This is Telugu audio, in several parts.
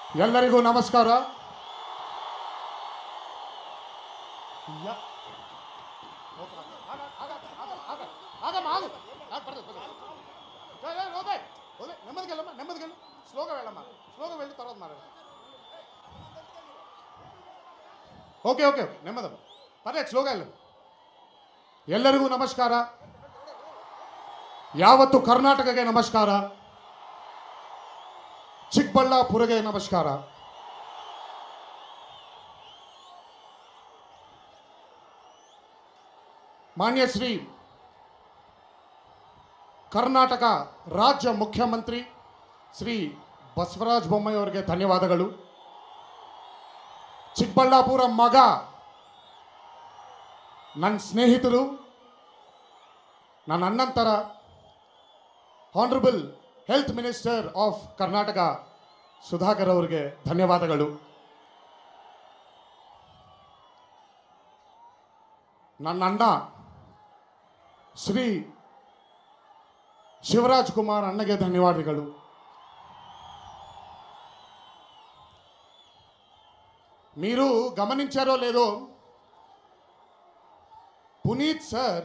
ಎಲ್ಲರಿಗೂ ನಮಸ್ಕಾರ ಯ- ఆగమ్మ, ఆగు. ఆగు, పడదు, పడదు. ఏ, ఏ, వదిలే, వదిలే. నెమ్మదిగా వెళ్ళమ్మా నెమ్మదిగా వెళ్ళు స్లోగా వెళ్ళమ్మా స్లోగా వెళ్ళి తర్వాత మాట్లాడు ఓకే ఓకే ఓకే నెమ్మదమ్మ పర్లేదు స్లోగా వెళ్ళు ಎಲ್ಲರಿಗೂ ನಮಸ್ಕಾರ ಯಾವತ್ತು ಕರ್ನಾಟಕಕ್ಕೆ ನಮಸ್ಕಾರ ಚಿಕ್ಕಬಳ್ಳಾಪುರಗೆ ನಮಸ್ಕಾರ ಮಾನ್ಯ ಶ್ರೀ ಕರ್ನಾಟಕ ರಾಜ್ಯ ಮುಖ್ಯಮಂತ್ರಿ ಶ್ರೀ ಬಸವರಾಜ ಬೊಮ್ಮಾಯಿ ಅವರಿಗೆ ಧನ್ಯವಾದಗಳು ಚಿಕ್ಕಬಳ್ಳಾಪುರ ಮಗ ನನ್ನ ಸ್ನೇಹಿತರು ನನ್ನ ಅಣ್ಣಂತರ honourable health minister of Karnataka Sudhakar ಅವರಿಗೆ ಧನ್ಯವಾದಗಳು ನನ್ನ ಅಣ್ಣ ಶ್ರೀ ಶಿವರಾಜ್ ಕುಮಾರ್ ಅಣ್ಣಗೆ ಧನ್ಯವಾದಗಳು మీరు గమనించారో లేదో Puneeth sir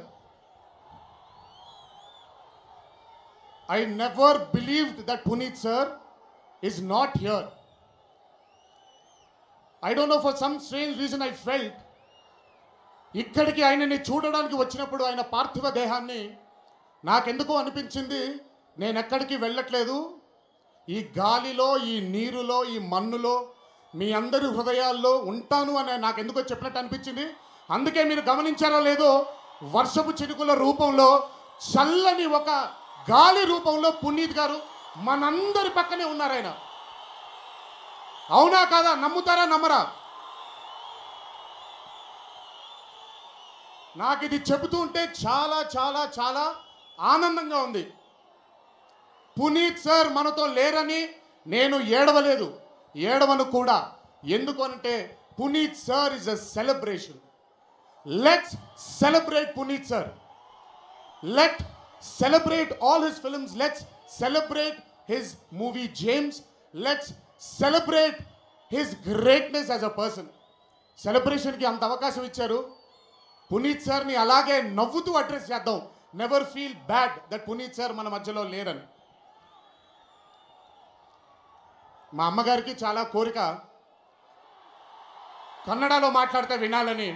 I never believed that Puneet sir is not here. I don't know for some strange reason I felt ఇక్కడికి ఆయనని చూడడానికి వచ్చినప్పుడు ఆయన పార్థివ దేహాన్ని నాకెందుకో అనిపించింది నేను ఎక్కడికి వెళ్ళట్లేదు ఈ గాలిలో ఈ నీరులో ఈ మన్నులో మీ అందరి హృదయాల్లో ఉంటాను అని నాకెందుకో చెప్పినట్టు అనిపించింది అందుకే మీరు గమనించారో లేదో వర్షపు చినుకుల రూపంలో చల్లని ఒక గాలి రూపంలో పునీత్ గారు మనందరి పక్కనే ఉన్నారు ఆయన అవునా కాదా నమ్ముతారా నమ్మరా నాకు ఇది చెబుతూ ఉంటే చాలా చాలా చాలా ఆనందంగా ఉంది పునీత్ సార్ మనతో లేరని నేను ఏడవలేదు ఏడవను కూడా ఎందుకు అంటే Puneeth sir is a celebration let's celebrate Puneeth sir let celebrate all his films let's celebrate his movie james let's celebrate his greatness as a person సెలబ్రేషన్కి అంత అవకాశం ఇచ్చారు పునీత్ సార్ని అలాగే నవ్వుతూ అడ్రస్ చేద్దాం never feel bad that Puneeth sir మన మధ్యలో లేరని మా అమ్మగారికి చాలా కోరిక కన్నడలో మాట్లాడితే వినాలని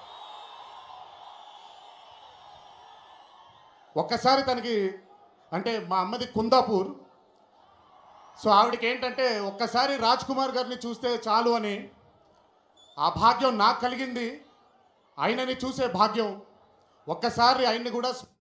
ఒక్కసారి తనకి అంటే మా అమ్మది కుందాపూర్ సో ఆవిడకి ఏంటంటే ఒక్కసారి రాజ్ కుమార్ గారిని చూస్తే చాలు అని ఆ భాగ్యం నాకు కలిగింది ఆయనని చూసే భాగ్యం ఒక్కసారి ఆయన్ని కూడా